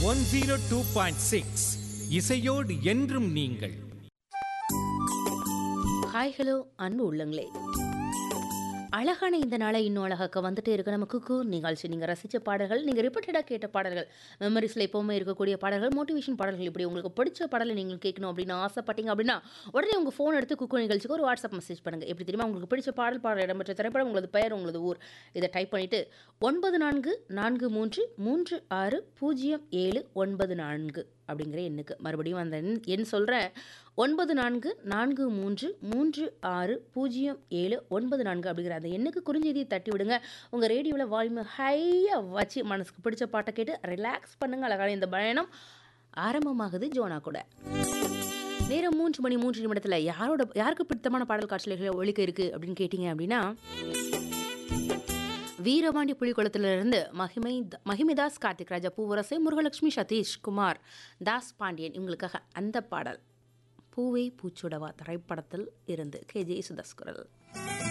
one zero two point six இசையோடு என்றும் நீங்கள் ஹாய் ஹலோ அன்பு உள்ளங்களே அழகான இந்த நாளை இன்னும் அழகாக்க வந்துட்டே இருக்கு நம்ம குக்கு நிகழ்ச்சி நீங்கள் ரசித்த பாடல்கள் நீங்கள் ரிப்பீட்டடாக கேட்ட பாடல்கள் மெமரிஸில் எப்போவுமே இருக்கக்கூடிய பாடல்கள் மோட்டிவேஷன் பாடல்கள் இப்படி உங்களுக்கு பிடிச்ச பாடலை நீங்கள் கேட்கணும் அப்படின்னு ஆசைப்பட்டீங்க அப்படின்னா உடனே உங்கள் ஃபோன் எடுத்து குக்கு நிகழ்ச்சிக்கு ஒரு வாட்ஸ்அப் மெசேஜ் பண்ணுங்கள் எப்படி தெரியுமா உங்களுக்கு பிடிச்ச பாடல் பாடல் இடம்பெற்ற திரைப்படம் உங்களது பெயர் உங்களது ஊர் இதை டைப் பண்ணிவிட்டு ஒன்பது நான்கு நான்கு மூன்று மூன்று ஆறு பூஜ்ஜியம் ஏழு ஒன்பது நான்கு அப்படிங்கிற எண்ணுக்கு மறுபடியும் அந்த எண் எண் சொல்கிறேன் ஒன்பது நான்கு நான்கு மூன்று மூன்று ஆறு பூஜ்ஜியம் ஏழு ஒன்பது நான்கு அப்படிங்கிற அந்த எண்ணுக்கு குறுஞ்செய்தியை தட்டி விடுங்க உங்கள் ரேடியோவில் வால்யூம் ஹையாக வச்சு மனசுக்கு பிடிச்ச பாட்டை கேட்டு ரிலாக்ஸ் பண்ணுங்க அழகான இந்த பயணம் ஆரம்பமாகுது ஜோனா கூட நேரம் மூன்று மணி மூன்று நிமிடத்தில் யாரோட யாருக்கு பிடித்தமான பாடல் காட்சிகள் ஒழிக்க இருக்குது அப்படின்னு கேட்டிங்க அப்படின்னா வீரபாண்டி புலிக்குளத்திலிருந்து மகிமை மகிமிதாஸ் கார்த்திக் ராஜா பூவரசை முருகலட்சுமி சதீஷ் குமார் தாஸ் பாண்டியன் இவங்களுக்காக அந்த பாடல் பூவை பூச்சுடவா திரைப்படத்தில் இருந்து கே ஜே சுதாஸ் குரல்